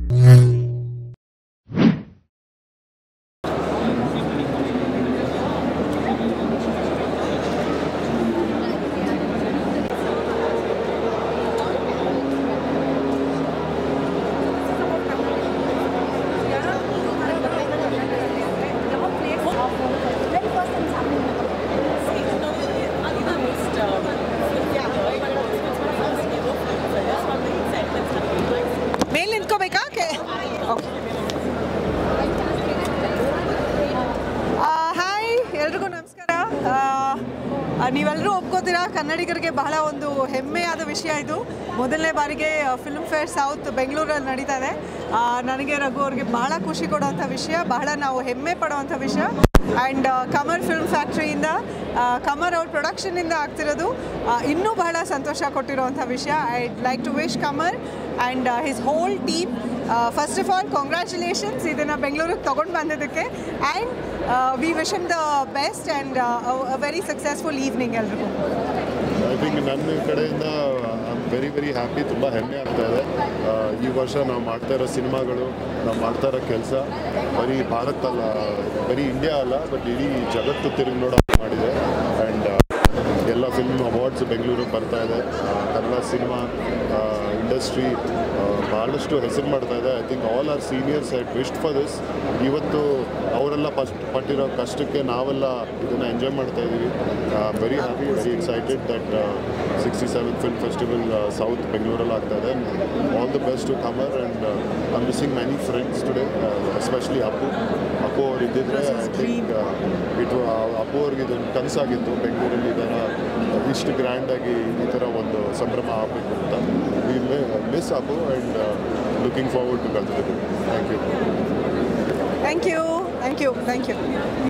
ಮೇಲ್ ನಿಂತ್ಕೋಬೇಕಾ hi ಎಲ್ರಿಗೂ ನಮಸ್ಕಾರ ಆ, ನೀವೆಲ್ಲರೂ ಒಪ್ಕೋತೀರಾ ಕನ್ನಡಿಗರಿಗೆ ಬಹಳ ಒಂದು ಹೆಮ್ಮೆಯಾದ ವಿಷಯ ಇದು ಮೊದಲನೇ ಬಾರಿಗೆ ಫಿಲ್ಮ್ ಫೇರ್ ಸೌತ್ ಬೆಂಗಳೂರಲ್ಲಿ ನಡೀತಾ ಇದೆ ಆ, ನನಗೆ ರಘು ಅವ್ರಿಗೆ ಬಹಳ ಖುಷಿ ಕೊಡುವಂಥ ವಿಷಯ ಬಹಳ ನಾವು ಹೆಮ್ಮೆ ಪಡುವಂಥ ವಿಷಯ ಆ್ಯಂಡ್ ಕಮರ್ ಫಿಲ್ಮ್ ಫ್ಯಾಕ್ಟ್ರಿಯಿಂದ ಕಮರ್ ಅವ್ರ ಪ್ರೊಡಕ್ಷನಿಂದ ಆಗ್ತಿರೋದು ಆ, ಇನ್ನೂ ಬಹಳ ಸಂತೋಷ ಕೊಟ್ಟಿರುವಂಥ ವಿಷಯ I like to wish Kamar and his whole team first of all congratulations ಇದನ್ನು ಬೆಂಗಳೂರಿಗೆ ತೊಗೊಂಡು ಬಂದಿದ್ದಕ್ಕೆ and we wish him the best and very successful evening ಎಲ್ರಿಗೂ ಐ ಥಿಂಕ್ ನನ್ನ ಕಡೆಯಿಂದ I am very very happy ತುಂಬ ಹೆಮ್ಮೆ ಆಗ್ತಾ ಇದೆ ಆ, ಈ ವರ್ಷ ನಾವು ಮಾಡ್ತಾ ಇರೋ ಸಿನಿಮಾಗಳು ನಾವು ಮಾಡ್ತಾ ಇರೋ ಕೆಲಸ ಬರೀ ಭಾರತ್ ಅಲ್ಲ ಬರೀ ಇಂಡಿಯಾ ಅಲ್ಲ ಬಟ್ ಇಡೀ ಜಗತ್ತು ತಿರುಗಿ ನೋಡೋ ಹಾಗೆ ಮಾಡಿದೆ ಆ್ಯಂಡ್ ಎಲ್ಲ ಫಿಲ್ಮ್ ಅವಾರ್ಡ್ಸ್ ಬೆಂಗಳೂರಿಗೆ ಬರ್ತಾ ಇದೆ ಆ, ಕನ್ನಡ ಸಿನಿಮಾ ಇಂಡಸ್ಟ್ರಿ ಭಾಳಷ್ಟು ಹೆಸರು ಮಾಡ್ತಾ ಇದೆ I think all are seniors had wished for this ಇವತ್ತು ಅವರೆಲ್ಲ ಫಸ್ಟ್ ಪಟ್ಟಿರೋ ಕಷ್ಟಕ್ಕೆ ನಾವೆಲ್ಲ ಇದನ್ನು ಎಂಜಾಯ್ ಮಾಡ್ತಾ ಇದ್ದೀವಿ very happy very excited that sixty seven film festival south ಬೆಂಗಳೂರಲ್ಲಿ ಆಗ್ತಾ ಇದೆ all the best to Kamar and I missing many friends today especially Appu Appu ಅವ್ರು ಇದ್ದಿದ್ರೆ ಐ ಥಿಂಕ್ ಇದು ಅಪ್ಪು ಅವ್ರಿಗೆ ಇದು ಕನಸಾಗಿತ್ತು ಬೆಂಗಳೂರಲ್ಲಿ ಈ ಥರ ಇಷ್ಟು ಗ್ರ್ಯಾಂಡಾಗಿ ಈ ಥರ ಒಂದು ಸಂಭ್ರಮ ಆಗಬೇಕು ಅಂತ we miss Appu and looking forward to ಕಲ್ತಿದ್ದೀವಿ thank you thank you thank you thank you